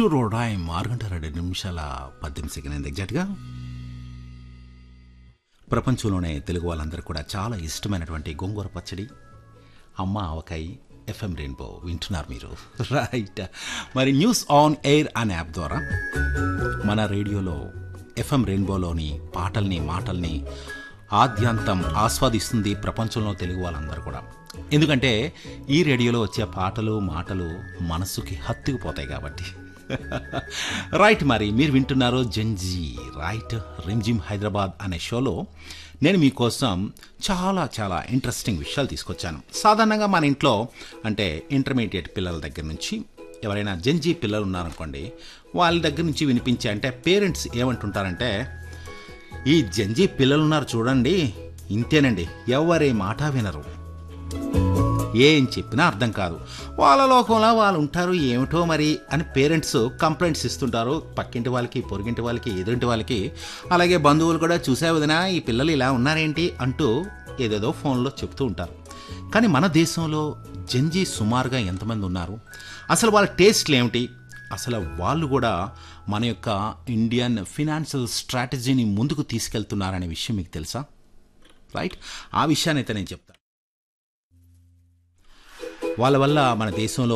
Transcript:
studio time ఆరు గంటల రెండు నిమిషాల పద్దెనిమిది సెకండ్ ఎగ్జాక్ట్గా ప్రపంచంలోనే తెలుగు వాళ్ళందరూ కూడా చాలా ఇష్టమైనటువంటి గోంగూర పచ్చడి అమ్మ ఆవకాయ ఎఫ్ఎం రెయిన్బో వింటున్నారు మీరు రైట్ మరి న్యూస్ ఆన్ ఎయిర్ అనే యాప్ ద్వారా మన రేడియోలో ఎఫ్ఎం రెయిన్బోలోని పాటల్ని మాటల్ని ఆద్యాంతం ఆస్వాదిస్తుంది ప్రపంచంలో తెలుగు వాళ్ళందరూ కూడా ఎందుకంటే ఈ రేడియోలో వచ్చే పాటలు మాటలు మనసుకి హత్తుకుపోతాయి కాబట్టి రైట్ మరి మీరు వింటున్నారు జంజీ రైట్ రిమ్జిమ్ హైదరాబాద్ అనే షోలో నేను మీకోసం చాలా చాలా ఇంట్రెస్టింగ్ విషయాలు తీసుకొచ్చాను సాధారణంగా మన ఇంట్లో అంటే ఇంటర్మీడియట్ పిల్లల దగ్గర నుంచి ఎవరైనా జంజీ పిల్లలు ఉన్నారనుకోండి వాళ్ళ దగ్గర నుంచి వినిపించే అంటే పేరెంట్స్ ఏమంటుంటారంటే ఈ జంజీ పిల్లలు ఉన్నారు చూడండి ఇంతేనండి ఎవరి మాట వినరు ఏం చెప్పినా అర్థం కాదు వాళ్ళ లోకంలో వాళ్ళు ఉంటారు ఏమిటో మరి అని పేరెంట్స్ కంప్లైంట్స్ ఇస్తుంటారు పక్కింటి వాళ్ళకి పొరుగింటి వాళ్ళకి ఎదురింటి వాళ్ళకి అలాగే బంధువులు కూడా చూసే వదినా ఈ పిల్లలు ఇలా ఉన్నారేంటి అంటూ ఏదేదో ఫోన్లో చెప్తూ ఉంటారు కానీ మన దేశంలో జంజీ సుమారుగా ఎంతమంది ఉన్నారు అసలు వాళ్ళ టేస్ట్లు ఏమిటి అసలు వాళ్ళు కూడా మన యొక్క ఇండియన్ ఫినాన్షియల్ స్ట్రాటజీని ముందుకు తీసుకెళ్తున్నారనే విషయం మీకు తెలుసా రైట్ ఆ విషయాన్ని అయితే నేను చెప్తాను వాళ్ళ వల్ల మన దేశంలో